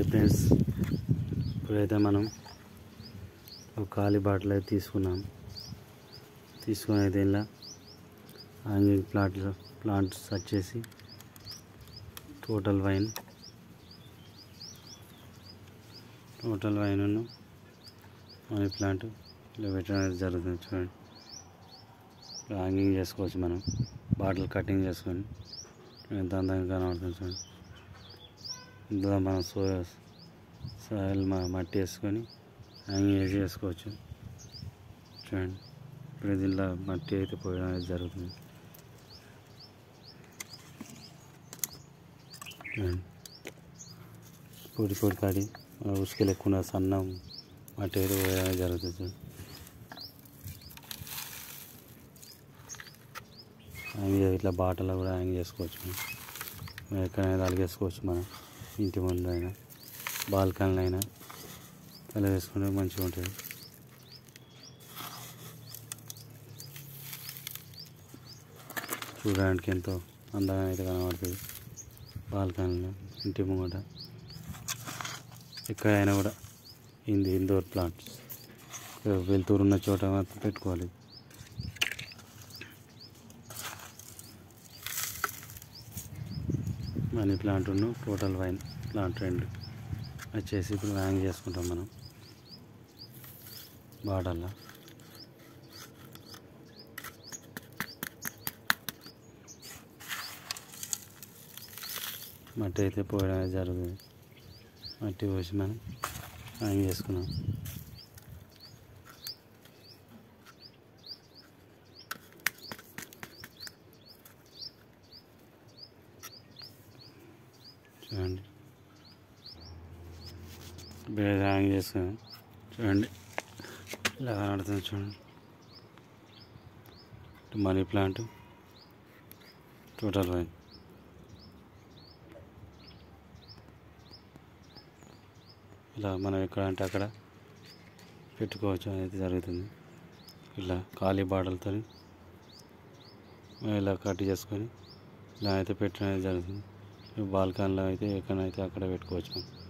hi friends ఇప్పుడైతే మనం ఒక ఖాళీ బాటిల్ అయితే తీసుకున్నాం తీసుకొని అయితే ఇలా హ్యాంగింగ్ ప్లాంట్స్ ప్లాంట్స్ వచ్చేసి total vine total vine money plant ఇలా పెట్టడం అనేది జరుగుతుంది చూడండి ఇలా హ్యాంగింగ్ చేసుకోవచ్చు మనం బాటిల్ కటింగ్ చేసుకొని ఎంత అందంగా కనబడుతుంది చూడండి ఇందులో మనం సో సాయిల్ మ- మట్టి వేసుకొని హ్యాంగింగ్ వేసి వేసుకోవచ్చు చూడండి ఇప్పుడు దీనిలో మట్టి అయితే పోయడం అనేది జరుగుతుంది చూడండి పొడి పొడి కాడి మన ఉసుకలు ఎక్కువ సన్న మట్టి అయితే పోయడం అనేది జరుగుతుంది చూడండి హ్యాంగ్ చే- ఇట్లా బాటలో కూడా హ్యాంగ్ చేసుకోవచ్చు మనం ఎక్కడైనా తలిగేసుకోవచ్చు మనం ఇంటి ముందు అయినా బాల్కనీలో అయినా తల వేసుకుంటే మంచిగా ఉంటుంది చూడడానికి ఎంతో అందంగా అయితే కనబడుతుంది బాల్కనీలో ఇంటి ముంగట ఎక్కడైనా కూడా ఇంది ఇండోర్ ప్లాంట్స్ వెళ్తూరు ఉన్న చోట మాత్రం పెట్టుకోవాలి మనీ ప్లాంట్ ఉన్న టోటల్ వైన్ ప్లాంట్ రెండు వచ్చేసి ఇప్పుడు హ్యాంగ్ చేసుకుంటాం మనం బాటల్లో మట్టి అయితే పోయడం అనేది జరుగుతుంది మట్టి పోసి మనం హ్యాంగ్ చేసుకున్నాం చూడండి బేగ హ్యాంగ్ చేసుకున్నాం చూడండి ఇలా కనబడుతుంది చూడండి ఇటు మనీ ప్లాంట్ టోటల్ వైన్ ఇలా మనం ఎక్కడ అంటే అక్కడ పెట్టుకోవచ్చు అనేది జరుగుతుంది ఇలా ఖాళీ బాటలతో ఇలా కట్ చేసుకొని ఇలా అయితే పెట్టడం అనేది జరుగుతుంది బాల్కనీలో అయితే ఎక్కడైతే అక్కడ పెట్టుకోవచ్చు మనం